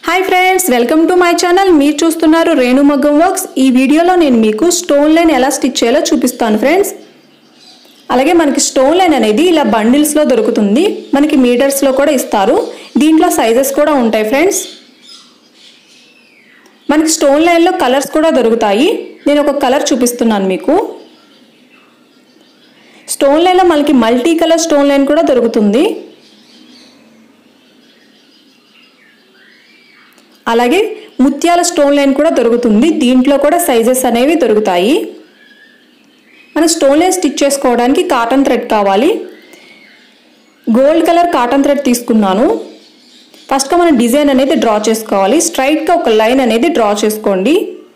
hi friends welcome to my channel మీరు చూస్తున్నారు రేణు మగ్గం వర్క్స్ ఈ వీడియోలో నేను మీకు స్టోన్ లైన్ ఎలా స్టిచ్ చేయాలో చూపిస్తాను ఫ్రెండ్స్ అలాగే మనకి స్టోన్ లైన్ అనేది ఇలా బండిల్స్లో దొరుకుతుంది మనకి మీటర్స్లో కూడా ఇస్తారు దీంట్లో సైజెస్ కూడా ఉంటాయి ఫ్రెండ్స్ మనకి స్టోన్ లైన్లో కలర్స్ కూడా దొరుకుతాయి నేను ఒక కలర్ చూపిస్తున్నాను మీకు స్టోన్ లైన్లో మనకి మల్టీ కలర్ స్టోన్ లైన్ కూడా దొరుకుతుంది అలాగే ముత్యాల స్టోన్ లైన్ కూడా దొరుకుతుంది దీంట్లో కూడా సైజెస్ అనేవి దొరుకుతాయి మన స్టోన్ లైన్ స్టిచ్ చేసుకోవడానికి కాటన్ థ్రెడ్ కావాలి గోల్డ్ కలర్ కాటన్ థ్రెడ్ తీసుకున్నాను ఫస్ట్గా మనం డిజైన్ అనేది డ్రా చేసుకోవాలి స్ట్రైట్గా ఒక లైన్ అనేది డ్రా చేసుకోండి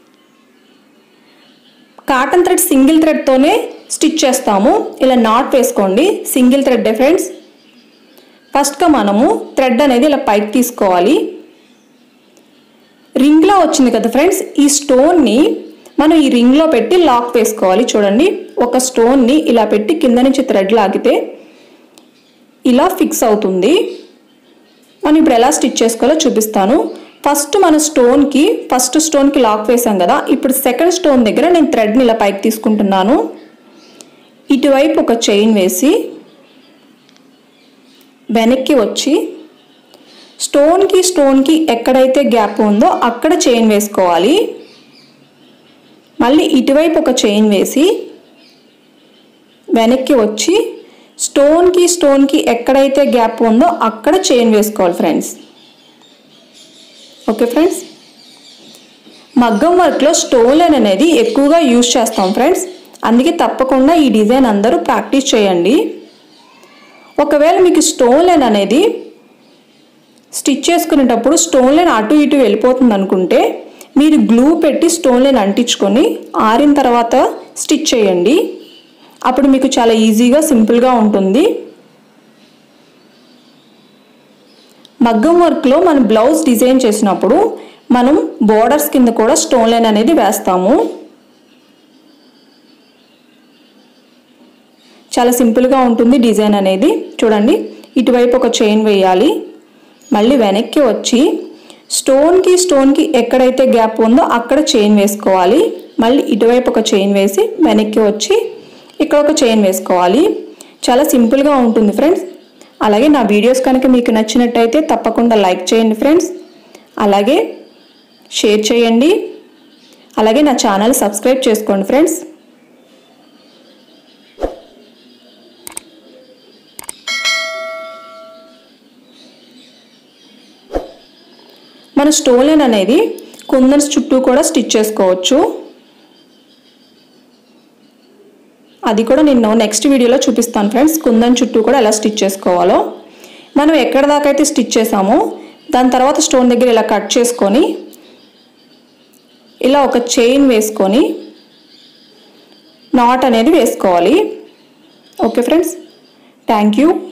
కాటన్ థ్రెడ్ సింగిల్ థ్రెడ్తోనే స్టిచ్ చేస్తాము ఇలా నాట్ వేసుకోండి సింగిల్ థ్రెడ్ ఫ్రెండ్స్ ఫస్ట్గా మనము థ్రెడ్ అనేది ఇలా పైకి తీసుకోవాలి రింగ్లో వచ్చింది కదా ఫ్రెండ్స్ ఈ స్టోన్ని మనం ఈ రింగ్లో పెట్టి లాక్ వేసుకోవాలి చూడండి ఒక స్టోన్ని ఇలా పెట్టి కింద నుంచి థ్రెడ్ లాగితే ఇలా ఫిక్స్ అవుతుంది మనం ఇప్పుడు ఎలా స్టిచ్ చేసుకోవాలో చూపిస్తాను ఫస్ట్ మన స్టోన్కి ఫస్ట్ స్టోన్కి లాక్ వేసాం కదా ఇప్పుడు సెకండ్ స్టోన్ దగ్గర నేను థ్రెడ్ని ఇలా పైకి తీసుకుంటున్నాను ఇటువైపు ఒక చైన్ వేసి వెనక్కి వచ్చి స్టోన్కి స్టోన్కి ఎక్కడైతే గ్యాప్ ఉందో అక్కడ చైన్ వేసుకోవాలి మళ్ళీ ఇటువైపు ఒక చైన్ వేసి వెనక్కి వచ్చి స్టోన్కి స్టోన్కి ఎక్కడైతే గ్యాప్ ఉందో అక్కడ చైన్ వేసుకోవాలి ఫ్రెండ్స్ ఓకే ఫ్రెండ్స్ మగ్గం వర్క్లో స్టోన్ లైన్ అనేది ఎక్కువగా యూజ్ చేస్తాం ఫ్రెండ్స్ అందుకే తప్పకుండా ఈ డిజైన్ అందరూ ప్రాక్టీస్ చేయండి ఒకవేళ మీకు స్టోన్ లైన్ అనేది స్టిచ్ చేసుకునేటప్పుడు స్టోన్ లైన్ అటు ఇటు వెళ్ళిపోతుంది అనుకుంటే మీరు గ్లూ పెట్టి స్టోన్ లైన్ అంటించుకొని ఆరిన తర్వాత స్టిచ్ చేయండి అప్పుడు మీకు చాలా ఈజీగా సింపుల్గా ఉంటుంది మగ్గం వర్క్లో మనం బ్లౌజ్ డిజైన్ చేసినప్పుడు మనం బోర్డర్స్ కింద కూడా స్టోన్ లైన్ అనేది వేస్తాము చాలా సింపుల్గా ఉంటుంది డిజైన్ అనేది చూడండి ఇటువైపు ఒక చైన్ వేయాలి మళ్ళీ వెనక్కి వచ్చి స్టోన్కి స్టోన్కి ఎక్కడైతే గ్యాప్ ఉందో అక్కడ చైన్ వేసుకోవాలి మళ్ళీ ఇటువైపు ఒక చైన్ వేసి వెనక్కి వచ్చి ఇక్కడ ఒక చైన్ వేసుకోవాలి చాలా సింపుల్గా ఉంటుంది ఫ్రెండ్స్ అలాగే నా వీడియోస్ కనుక మీకు నచ్చినట్టయితే తప్పకుండా లైక్ చేయండి ఫ్రెండ్స్ అలాగే షేర్ చేయండి అలాగే నా ఛానల్ సబ్స్క్రైబ్ చేసుకోండి ఫ్రెండ్స్ మన స్టోన్ లైన్ అనేది కుందన్స్ చుట్టూ కూడా స్టిచ్ చేసుకోవచ్చు అది కూడా నేను నెక్స్ట్ వీడియోలో చూపిస్తాను ఫ్రెండ్స్ కుందన్ చుట్టూ కూడా ఎలా స్టిచ్ చేసుకోవాలో మనం ఎక్కడ దాకా అయితే స్టిచ్ చేసామో దాని తర్వాత స్టోన్ దగ్గర ఇలా కట్ చేసుకొని ఇలా ఒక చైన్ వేసుకొని నాట్ అనేది వేసుకోవాలి ఓకే ఫ్రెండ్స్ థ్యాంక్ యూ